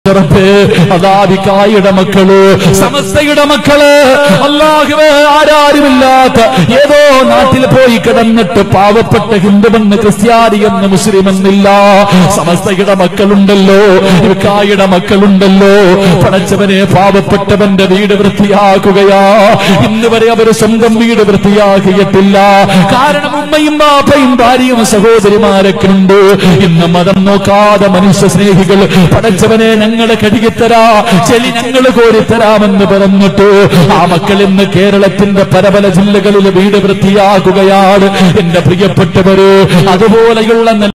റബ്ബേ, അതാവിക്കായുടെ മക്കള് സമസ്തയുടെ മക്കള് അള്ളാഹുവേ ആരാരുമില്ലാത്ത ഏതോ നാട്ടിൽ പോയി കിടന്നിട്ട് പാവപ്പെട്ട ഹിന്ദുവെന്ന് ക്രിസ്ത്യാനി എന്ന് മുസ്ലിം എന്നില്ല സമസ്തയുടെ മക്കളുണ്ടല്ലോ ഇവക്കായുടെ മക്കളുണ്ടല്ലോ പടച്ചവനെ പാവപ്പെട്ടവന്റെ വീട് വൃത്തിയാക്കുകയാ ഇന്ന് വരെ അവർ സ്വന്തം വീട് വൃത്തിയാക്കിയിട്ടില്ല കാരണം ഉമ്മയും ബാപ്പയും ഭാര്യയും സഹോദരിമാരൊക്കെ ഉണ്ട് ഇന്ന് മതം നോക്കാതെ മനുഷ്യ സ്നേഹികൾ പടച്ചവനെ ഞങ്ങളെ കഴുകിത്തരാ ചെലി ഞങ്ങൾ കോരിത്തരാമെന്ന് പറഞ്ഞിട്ട് ആ മക്കൾ ഇന്ന് കേരളത്തിന്റെ പല പല ജില്ലകളിൽ വീട് വൃത്തിയാക്കുകയാണ് എന്റെ പ്രിയപ്പെട്ടവര് അതുപോലെയുള്ള നല്ല